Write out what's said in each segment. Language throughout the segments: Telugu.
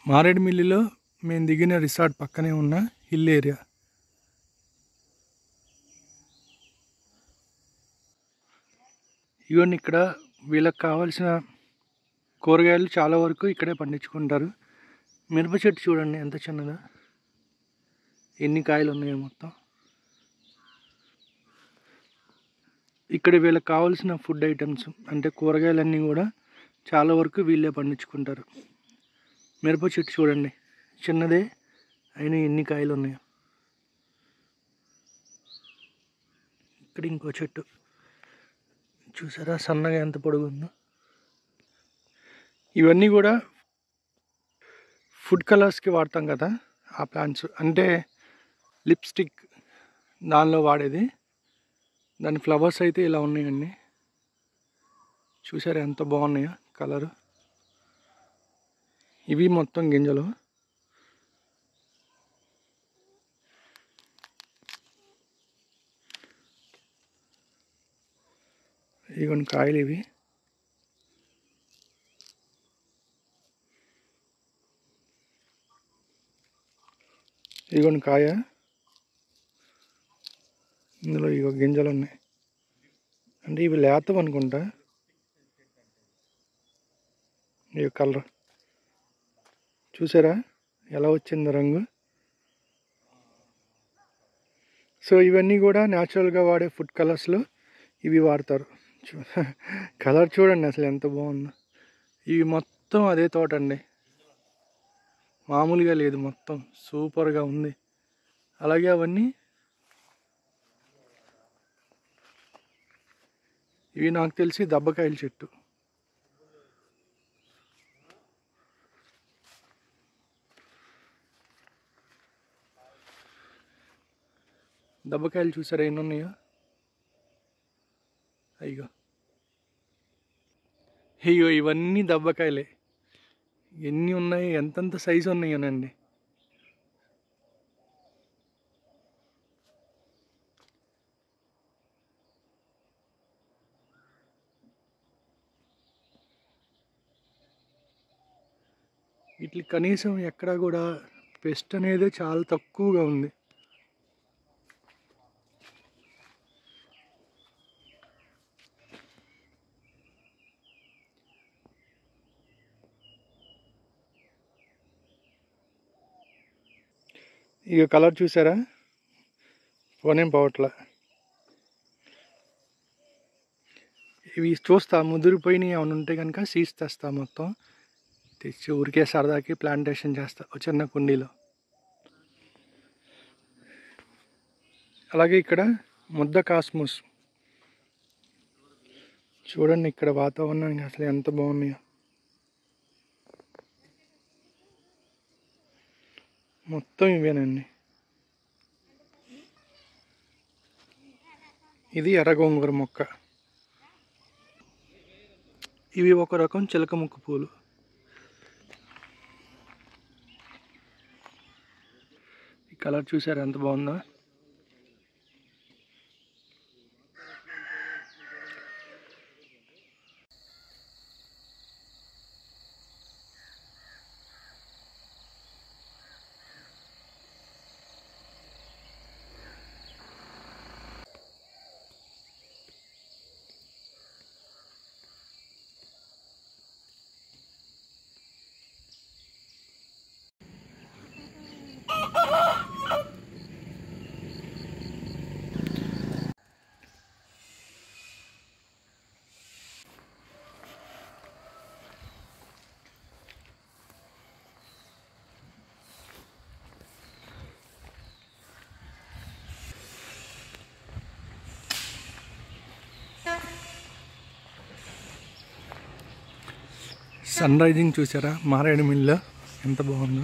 మారేడుమిల్లిలో మేము దిగిన రిసార్ట్ పక్కనే ఉన్న హిల్ ఏరియా ఇవన్నీ ఇక్కడ వీళ్ళకి కావాల్సిన కూరగాయలు చాలా వరకు ఇక్కడే పండించుకుంటారు మిరప చెట్టు చూడండి ఎంత చిన్నదో ఎన్ని కాయలు ఉన్నాయో మొత్తం ఇక్కడ వీళ్ళకి కావాల్సిన ఫుడ్ ఐటమ్స్ అంటే కూరగాయలన్నీ కూడా చాలా వరకు వీళ్ళే పండించుకుంటారు మిరప చెట్టు చూడండి చిన్నదే అయినా ఎన్ని కాయలు ఉన్నాయో ఇక్కడ ఇంకో చెట్టు చూసారా సన్నగా ఎంత పొడుగు ఉందో ఇవన్నీ కూడా ఫుడ్ కలర్స్కి వాడతాం కదా ఆ ప్లాంట్స్ అంటే లిప్స్టిక్ దానిలో వాడేది దాని ఫ్లవర్స్ అయితే ఇలా ఉన్నాయండి చూసారా ఎంత బాగున్నాయో కలరు ఇవి మొత్తం గింజలు ఇవన్నీ కాయలు ఇవి ఇదిగోండి కాయ ఇందులో ఇగో గింజలు ఉన్నాయి అంటే ఇవి లేతం అనుకుంటా ఇవి కలర్ చూసారా ఎలా వచ్చింది రంగు సో ఇవన్నీ కూడా న్యాచురల్గా వాడే ఫుడ్ కలర్స్లో ఇవి వాడతారు చూ- కలర్ చూడండి అసలు ఎంత బాగుందో ఇవి మొత్తం అదే తోట అండి మామూలుగా లేదు మొత్తం సూపర్గా ఉంది అలాగే అవన్నీ ఇవి నాకు తెలిసి దబ్బకాయల చెట్టు దబ్బకాయలు చూసారా ఎన్ని ఉన్నాయో అయ్యో అయ్యో ఇవన్నీ దబ్బకాయలే ఎన్ని ఉన్నాయి ఎంతెంత సైజు ఉన్నాయోనండి వీటికి కనీసం ఎక్కడ కూడా పెస్ట్ అనేది చాలా తక్కువగా ఉంది ఇక కలర్ చూసారా పోనేం పోవట్లా ఇవి చూస్తా ముదిరిపోయినవి ఏమైనా ఉంటే కనుక సీడ్స్ తెస్తా మొత్తం తెచ్చి ఊరికే సరదాకి ప్లాంటేషన్ చేస్తా ఒక చిన్న కుండీలో అలాగే ఇక్కడ ముద్ద కాస్మోస్ చూడండి ఇక్కడ వాతావరణానికి అసలు ఎంత బాగున్నాయో మొత్తం ఇవేనండి ఇది ఎర్ర గోంగూర మొక్క ఇవి ఒక రకం చిలక ముక్క పూలు ఈ కలర్ చూసారు ఎంత బాగుందో సన్ రైజింగ్ చూసారా మారేడుమిల్లిలో ఎంత బాగుందో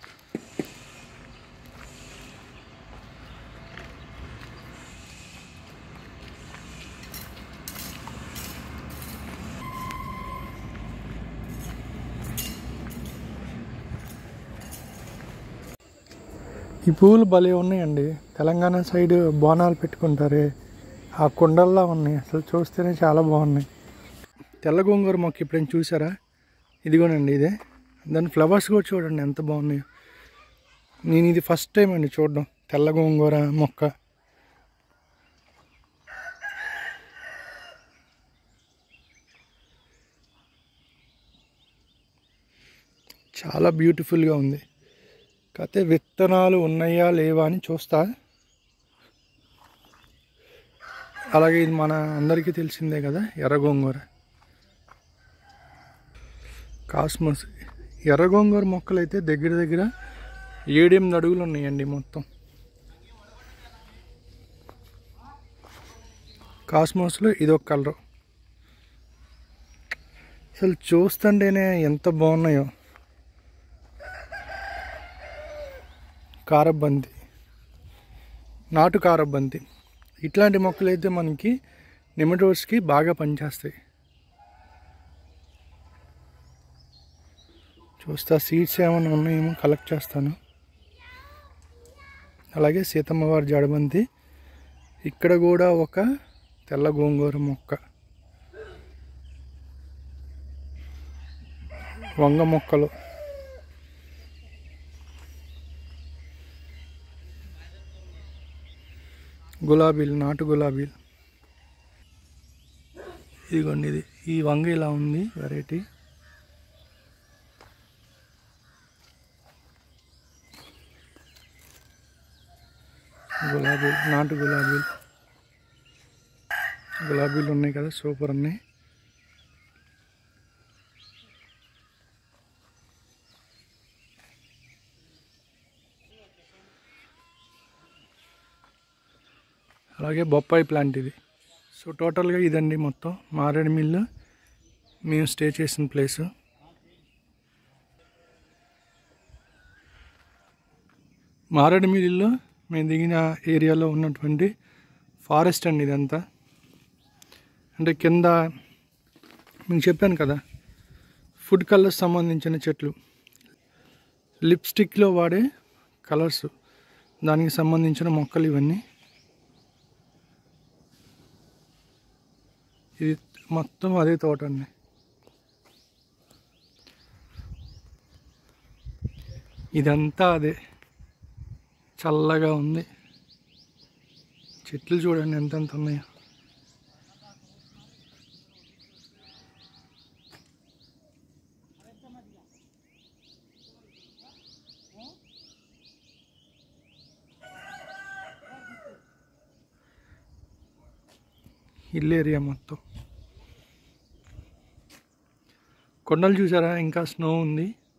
ఈ పూలు భలే ఉన్నాయండి తెలంగాణ సైడ్ బోనాలు పెట్టుకుంటారే ఆ కుండల్లా ఉన్నాయి అసలు చూస్తేనే చాలా బాగున్నాయి తెల్ల గోంగూర మొక్క ఎప్పుడైనా చూసారా ఇదిగోనండి ఇదే దాని ఫ్లవర్స్ కూడా చూడండి ఎంత బాగున్నాయో నేను ఇది ఫస్ట్ టైం అండి చూడడం తెల్ల గోంగూర మొక్క చాలా బ్యూటిఫుల్గా ఉంది కాకపోతే విత్తనాలు ఉన్నాయా లేవా అని చూస్తా అలాగే ఇది మన అందరికీ తెలిసిందే కదా ఎర్ర గోంగూర కాస్మస్ ఎర్ర గోంగూర మొక్కలు అయితే దగ్గర దగ్గర ఏడెనిమిది అడుగులు ఉన్నాయండి మొత్తం కాస్మోస్లో ఇదొక కలరు అసలు చూస్తుంటేనే ఎంత బాగున్నాయో కారబంతి నాటు కారబంతి ఇట్లాంటి మొక్కలు అయితే మనకి నిమటోడ్స్కి బాగా పనిచేస్తాయి చూస్తా సీడ్స్ ఏమైనా ఉన్నాయేమో కలెక్ట్ చేస్తాను అలాగే సీతమ్మవారి జడబంతి ఇక్కడ కూడా ఒక తెల్ల గోంగూర మొక్క వంగ మొక్కలు గులాబీలు నాటు గులాబీలు ఇదిగోండి ఇది ఈ వంగ ఇలా ఉంది వెరైటీ గులాబీలు నాటు గులాబీలు గులాబీలు ఉన్నాయి కదా సూపర్ ఉన్నాయి అలాగే బొప్పాయి ప్లాంట్ ఇది సో టోటల్గా ఇదండి మొత్తం మారేడు మిల్లు మేము స్టే చేసిన ప్లేసు మారేడు మిల్లులో మేము దిగిన ఏరియాలో ఉన్నటువంటి ఫారెస్ట్ అండి ఇదంతా అంటే కింద మీకు చెప్పాను కదా ఫుడ్ కలర్స్ సంబంధించిన చెట్లు లిప్స్టిక్లో వాడే కలర్స్ దానికి సంబంధించిన మొక్కలు ఇవన్నీ ఇది మొత్తం అదే తోట అండి ఇదంతా అదే చల్లగా ఉంది చెట్లు చూడండి ఎంతెంత ఉన్నాయో హిల్ ఏరియా మొత్తం కొండలు చూసారా ఇంకా స్నో ఉంది